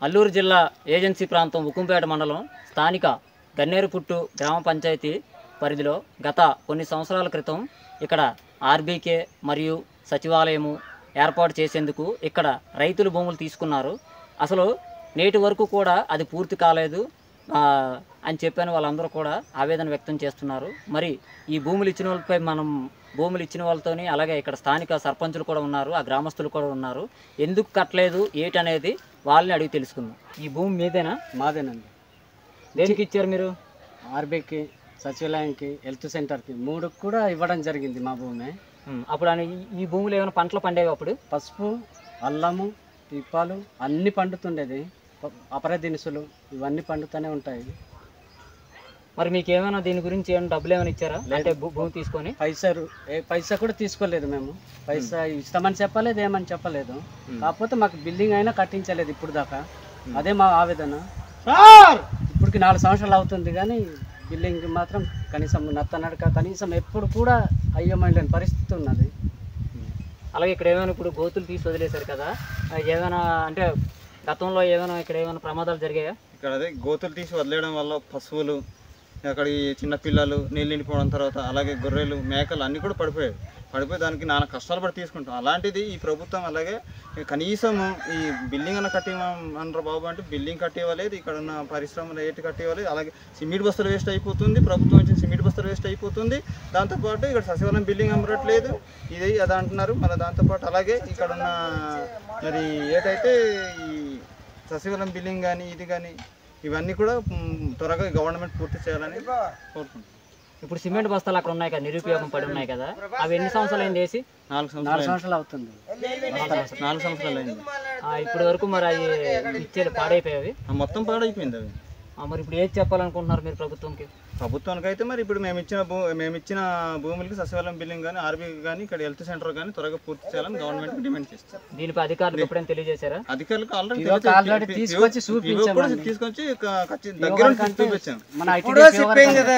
అల్లూరు జిల్లా ఏజెన్సీ ప్రాంతం ఉక్కుంపేట మండలం స్థానిక గన్నేరుపుట్టు గ్రామ పంచాయతీ పరిధిలో గత కొన్ని సంవత్సరాల క్రితం ఇక్కడ ఆర్బీకే మరియు సచివాలయము ఏర్పాటు చేసేందుకు ఇక్కడ రైతులు భూములు తీసుకున్నారు అసలు నేటి వరకు కూడా అది పూర్తి కాలేదు ఆ, అని చెప్పాను వాళ్ళందరూ కూడా ఆవేదన వ్యక్తం చేస్తున్నారు మరి ఈ భూములు ఇచ్చిన వాళ్ళపై మనం భూములు ఇచ్చిన వాళ్ళతోని అలాగే ఇక్కడ స్థానిక సర్పంచులు కూడా ఉన్నారు ఆ గ్రామస్తులు కూడా ఉన్నారు ఎందుకు కట్టలేదు ఏటనేది వాళ్ళని అడిగి తెలుసుకుందాం ఈ భూమి మీదేనా మాదేనండి దేనికి ఇచ్చారు మీరు ఆర్బీకి సచివాలయంకి హెల్త్ సెంటర్కి మూడు కూడా ఇవ్వడం జరిగింది మా భూమి ఉమ్, అప్పుడు అని ఈ- ఈ భూములు ఏమైనా పంటలు పండేవి అప్పుడు పసుపు అల్లము పీపాలు అన్నీ పండుతుండేది ప- అపర దినుసులు ఇవన్నీ పండుతూనే ఉంటాయి మరి మీకు ఏమైనా దీని గురించి ఏమైనా డబ్బులు ఏమైనా ఇచ్చారా అంటే భూ- భూమి తీసుకొని పైసలు ఏ పైసా కూడా తీసుకోలేదు మేము పైసా ఇస్తామని చెప్పలేదు ఏమని చెప్పలేదు కాకపోతే మాకు బిల్డింగ్ అయినా కట్టించలేదు ఇప్పుడు దాకా అదే మా ఆవేదన ఇప్పటికి నాలుగు సంవత్సరాలు అవుతుంది కానీ బిల్డింగ్ మాత్రం కనీసం నత్తనడక కనీసం ఎప్పుడు కూడా అయ్యమైన పరిస్థితి ఉన్నది అలాగే ఇక్కడ ఏమైనా ఇప్పుడు గోతులు తీసి వదిలేశారు కదా ఆ, ఏమైనా అంటే గతంలో ఏమైనా ఇక్కడ ఏమైనా ప్రమాదాలు జరిగాయా ఇక్కడ అదే గోతులు తీసి వదిలేయడం వల్ల పశువులు అక్కడ ఈ చిన్న పిల్లలు నీళ్ళు నిండిపోవడం తర్వాత అలాగే గొర్రెలు మేకలు అన్నీ కూడా పడిపోయాయి పడిపోయి దానికి నానా కష్టాలు పడి తీసుకుంటాం అలాంటిది ఈ ప్రభుత్వం అలాగే కనీసం ఈ బిల్డింగ్ అన్న కట్టిమన్నారు బాబు అంటే బిల్డింగ్ కట్టివ్వలేదు ఇక్కడ ఉన్న పరిశ్రమలు ఏంటి కట్టివ్వలేదు అలాగే సిమెంట్ బస్తలు వేస్ట్ అయిపోతుంది ప్రభుత్వం ఇచ్చిన సిమెంట్ బస్తలు వేస్ట్ అయిపోతుంది దాంతోపాటు ఇక్కడ సచివాలయం బిల్డింగ్ అమ్మరట్లేదు ఇది అది అంటున్నారు మళ్ళీ దాంతోపాటు అలాగే ఇక్కడ ఉన్న మరి ఏదైతే ఈ సచివాలయం బిల్డింగ్ కానీ ఇది కానీ ఇవన్నీ కూడా మ్, త్వరగా గవర్నమెంట్ పూర్తి చేయాలని కోరుకుంటున్నాం ఇప్పుడు సిమెంట్ బస్తాలు అక్కడ ఉన్నాయి కదా నిరుపయోగం పడి ఉన్నాయి కదా అవి ఎన్ని సంవత్సరాలు అయింది వేసి నాలుగు నాలుగు సంవత్సరాలు సంవత్సరాలు అవుతుంది అయింది. నాలుగు సంవత్సరాలు అయింది ఆ, ఇప్పటి వరకు మరి అవి ఇచ్చేది పాడైపోయావి ఆ, మొత్తం పాడైపోయింది అవి ఆ, మరి ఇప్పుడు ఏది చెప్పాలనుకుంటున్నారు మీరు ప్రభుత్వంకి ప్రభుత్వానికి అయితే మరి ఇప్పుడు మేము ఇచ్చిన భూ మేము ఇచ్చిన భూములకి సచివాలయం బిల్డింగ్ కానీ ఆర్బీ కానీ ఇక్కడ హెల్త్ సెంటర్ కానీ త్వరగా పూర్తి చేయాలని గవర్నమెంట్ డిమాండ్ చేస్తాం దీనిపై అధికారులకు ఎప్పుడైనా తెలియజేశారా అధికారులకు ఆల్రెడీ పిఓకి ఆల్రెడీ తీసుకొచ్చి చూపించామండి. తీసుకొచ్చి క- ఖచ్చితంగా దగ్గర నుంచి చూపించాం మన ఐటీ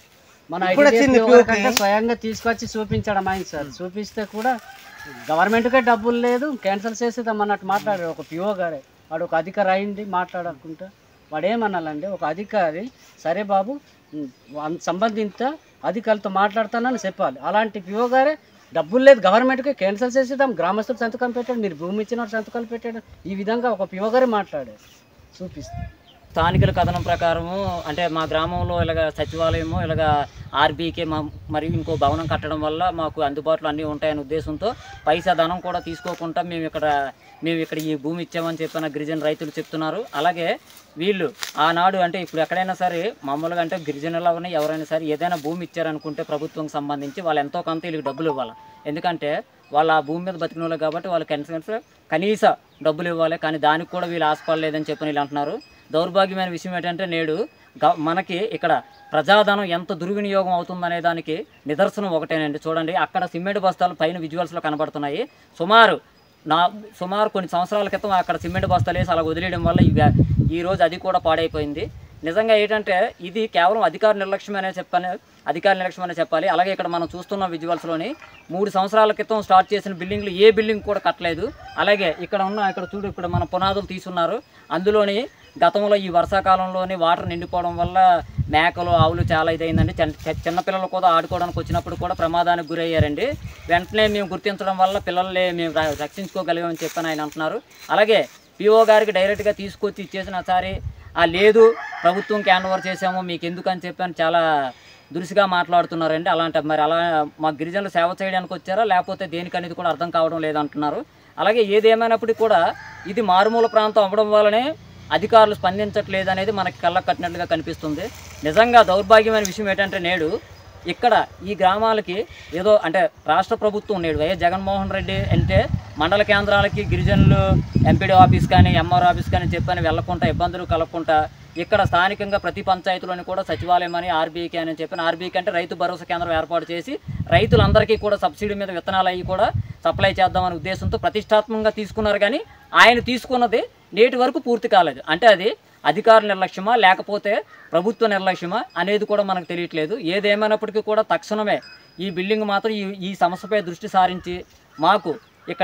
మన ఐటీ కంటే స్వయంగా తీసుకొచ్చి చూపించడం అయింది సార్ చూపిస్తే కూడా గవర్నమెంట్కే డబ్బులు లేదు క్యాన్సిల్ చేసేద్దాం అన్నట్టు మాట్లాడారు ఒక పిఓ గారే వాడు ఒక అధికారి అయింది మాట్లాడకుండా వాడు ఏమనాలండి ఒక అధికారి సరే బాబు ఉమ్, అన్- సంబంధిత అధికారులతో మాట్లాడతానని చెప్పాలి అలాంటి పిఓ గారే డబ్బులు లేదు గవర్నమెంట్కి క్యాన్సిల్ చేసేద్దాం గ్రామస్తులు సంతకం పెట్టాడు మీరు భూమి ఇచ్చిన వాడు సంతకాలు పెట్టాడు ఈ విధంగా ఒక పిఓ గారే మాట్లాడారు చూపిస్తే స్థానికుల కథనం ప్రకారము అంటే మా గ్రామంలో ఇలాగ సచివాలయము ఇలాగ ఆర్బీకే మా మరియు ఇంకో భవనం కట్టడం వల్ల మాకు అందుబాటులో అన్నీ ఉంటాయనే ఉద్దేశంతో పైసా ధనం కూడా తీసుకోకుండా మేము ఇక్కడ మేము ఇక్కడ ఈ భూమి ఇచ్చామని చెప్పిన గిరిజన రైతులు చెప్తున్నారు అలాగే వీళ్ళు ఆనాడు అంటే ఇప్పుడు ఎక్కడైనా సరే మామూలుగా అంటే గిరిజనులు అవన్నీ ఎవరైనా సరే ఏదైనా భూమి ఇచ్చారనుకుంటే ప్రభుత్వం సంబంధించి వాళ్ళు ఎంతో కొంత వీళ్ళకి డబ్బులు ఇవ్వాలి ఎందుకంటే వాళ్ళు ఆ భూమి మీద బతికిన వాళ్ళు కాబట్టి వాళ్ళకి కనీసం కనీస డబ్బులు ఇవ్వాలి కానీ దానికి కూడా వీళ్ళు ఆశపడలేదని చెప్పి వీళ్ళు అంటున్నారు దౌర్భాగ్యమైన విషయం ఏంటంటే నేడు గ- మనకి ఇక్కడ ప్రజాధనం ఎంత దుర్వినియోగం అవుతుందనే దానికి నిదర్శనం ఒకటేనండి చూడండి అక్కడ సిమెంట్ బస్తాలు పైన విజువల్స్లో కనబడుతున్నాయి సుమారు నా సుమారు కొన్ని సంవత్సరాల క్రితం అక్కడ సిమెంట్ బస్తాలు వేసి అలా వదిలేయడం వల్ల ఇవి ఈ రోజు అది కూడా పాడైపోయింది నిజంగా ఏంటంటే ఇది కేవలం అధికార నిర్లక్ష్యం అనే చెప్పని అధికార నిర్లక్ష్యం అనే చెప్పాలి అలాగే ఇక్కడ మనం చూస్తున్న విజువల్స్లోని మూడు సంవత్సరాల క్రితం స్టార్ట్ చేసిన బిల్డింగ్లు ఏ బిల్డింగ్ కూడా కట్టలేదు అలాగే ఇక్కడ ఉన్న ఇక్కడ చూడు ఇక్కడ మన పునాదులు తీసున్నారు అందులోని గతంలో ఈ వర్షాకాలంలోని వాటర్ నిండిపోవడం వల్ల మేకలు ఆవులు చాలా ఇదైందండి చిన్న- చి- చిన్నపిల్లలు కూడా ఆడుకోవడానికి వచ్చినప్పుడు కూడా ప్రమాదానికి గురయ్యారండి వెంటనే మేము గుర్తించడం వల్ల పిల్లల్ని మేము ర- రక్షించుకోగలిగామని చెప్పని ఆయన అంటున్నారు అలాగే పిఓ గారికి డైరెక్ట్గా తీసుకొచ్చి ఇచ్చేసిన సరే ఆ లేదు ప్రభుత్వం హ్యాండ్ ఓవర్ చేసాము మీకు ఎందుకు అని చెప్పని చాలా దురుసుగా మాట్లాడుతున్నారండి అలాంటి మరి అలా మా గిరిజనులు సేవ చేయడానికి వచ్చారా లేకపోతే దేనికనేది కూడా అర్థం కావడం లేదంటున్నారు అలాగే ఏదేమైనప్పటికీ కూడా ఇది మారుమూల ప్రాంతం అవ్వడం వల్లనే అధికారులు స్పందించట్లేదు అనేది మనకి కళ్ళకు కట్టినట్లుగా కనిపిస్తుంది నిజంగా దౌర్భాగ్యమైన విషయం ఏంటంటే నేడు ఇక్కడ ఈ గ్రామాలకి ఏదో అంటే రాష్ట్ర ప్రభుత్వం నేడు వైఎస్ జగన్మోహన్ రెడ్డి అంటే మండల కేంద్రాలకి గిరిజనులు ఎంపీడీ ఆఫీస్ కానీ ఎంఆర్ ఆఫీస్ కానీ చెప్పని వెళ్లకుండా ఇబ్బందులు కలగకుండా ఇక్కడ స్థానికంగా ప్రతి పంచాయతీలోని కూడా సచివాలయం అని ఆర్బీకే అని చెప్పిన ఆర్బీకే అంటే రైతు భరోసా కేంద్రం ఏర్పాటు చేసి రైతులందరికీ కూడా సబ్సిడీ మీద విత్తనాలు అవి కూడా సప్లై చేద్దామనే ఉద్దేశంతో ప్రతిష్టాత్మకంగా తీసుకున్నారు కానీ ఆయన తీసుకున్నది నేటి వరకు పూర్తి కాలేదు అంటే అది అధికార నిర్లక్ష్యమా లేకపోతే ప్రభుత్వ నిర్లక్ష్యమా అనేది కూడా మనకు తెలియట్లేదు ఏదేమైనప్పటికీ కూడా తక్షణమే ఈ బిల్డింగ్ మాత్రం ఈ ఈ సమస్యపై దృష్టి సారించి మాకు ఇక్కడ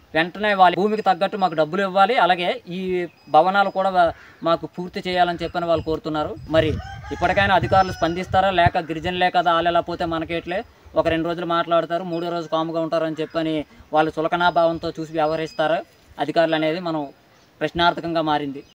వెంటనే వాళ్ళ భూమికి తగ్గట్టు మాకు డబ్బులు ఇవ్వాలి అలాగే ఈ భవనాలు కూడా వా- మాకు పూర్తి చేయాలని చెప్పని వాళ్ళు కోరుతున్నారు మరి ఇప్పటికైనా అధికారులు స్పందిస్తారా లేక గిరిజనులే కదా వాళ్ళు పోతే మనకేట్లే ఒక రెండు రోజులు మాట్లాడతారు మూడో రోజు కాముగా ఉంటారని చెప్పని వాళ్ళు చులకనా భావంతో చూసి వ్యవహరిస్తారా అధికారులు అనేది మనం ప్రశ్నార్థకంగా మారింది